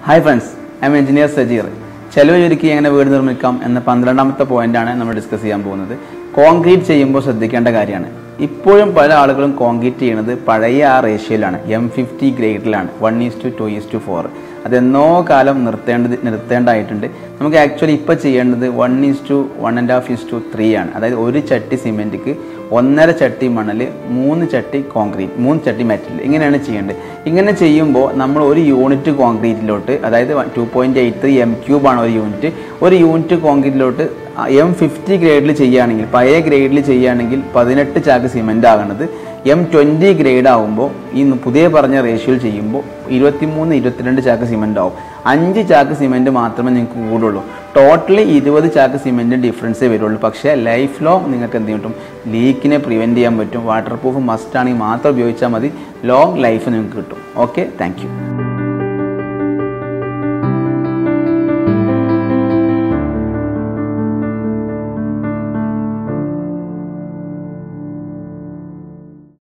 hi friends I'm engineer Sajeer ചെലവ് ചുരുക്കി എങ്ങനെ വീട് നിർമ്മിക്കാം എന്ന പന്ത്രണ്ടാമത്തെ പോയിന്റാണ് നമ്മൾ ഡിസ്കസ് ചെയ്യാൻ പോകുന്നത് കോൺക്രീറ്റ് ചെയ്യുമ്പോൾ ശ്രദ്ധിക്കേണ്ട കാര്യമാണ് ഇപ്പോഴും പല ആളുകളും കോൺക്രീറ്റ് ചെയ്യുന്നത് പഴയ ആ റേഷ്യോയിലാണ് എം ഫിഫ്റ്റി ഗ്രേഡിലാണ് one is to two is to four അതെന്നോ കാലം നിർത്തേണ്ടത് നിർത്തേണ്ടതായിട്ടുണ്ട് നമുക്ക് ആക്ച്വലി ഇപ്പോൾ ചെയ്യേണ്ടത് one is to one and half is to three ആണ് അതായത് ഒരു ചട്ടി സിമെൻറ്റിക്ക് ഒന്നര ചട്ടി മണൽ മൂന്ന് ചട്ടി കോൺക്രീറ്റ് മൂന്ന് ചട്ടി മെറ്റൽ ഇങ്ങനെയാണ് ചെയ്യേണ്ടത് ഇങ്ങനെ ചെയ്യുമ്പോൾ നമ്മൾ ഒരു യൂണിറ്റ് കോൺക്രീറ്റിലോട്ട് അതായത് two point eight three M ക്യൂബാണ് ഒരു യൂണിറ്റ് ഒരു യൂണിറ്റ് കോൺക്രീറ്റിലോട്ട് എം ഫിഫ്റ്റി ഗ്രേഡിൽ ചെയ്യുകയാണെങ്കിൽ പഴയ ഗ്രേഡിൽ ചെയ്യുകയാണെങ്കിൽ പതിനെട്ട് ചാക്ക് സിമെൻ്റ് ആകണത് എം ട്വൻറ്റി ഗ്രേഡ് ആകുമ്പോൾ ഈ പുതിയ പറഞ്ഞ റേഷ്യോയിൽ ചെയ്യുമ്പോൾ ഇരുപത്തിമൂന്ന് ഇരുപത്തിരണ്ട് ചാക്ക് സിമെൻ്റ് ആവും അഞ്ച് ചാക്ക് സിമെൻറ്റ് മാത്രമേ നിങ്ങൾക്ക് കൂടുള്ളൂ ടോട്ടലി ഇരുപത് ചാക്ക് സിമെൻറ്റ് ഡിഫറൻസേ വരുള്ളൂ പക്ഷേ ലൈഫ് ലോങ് നിങ്ങൾക്ക് എന്ത് കിട്ടും ലീക്കിനെ പ്രിവെൻറ്റ് ചെയ്യാൻ പറ്റും വാട്ടർ പ്രൂഫ് മസ്റ്റ് ആണെങ്കിൽ മാത്രം ഉപയോഗിച്ചാൽ മതി ലോങ് ലൈഫ് നിങ്ങൾക്ക് കിട്ടും ഓക്കെ താങ്ക്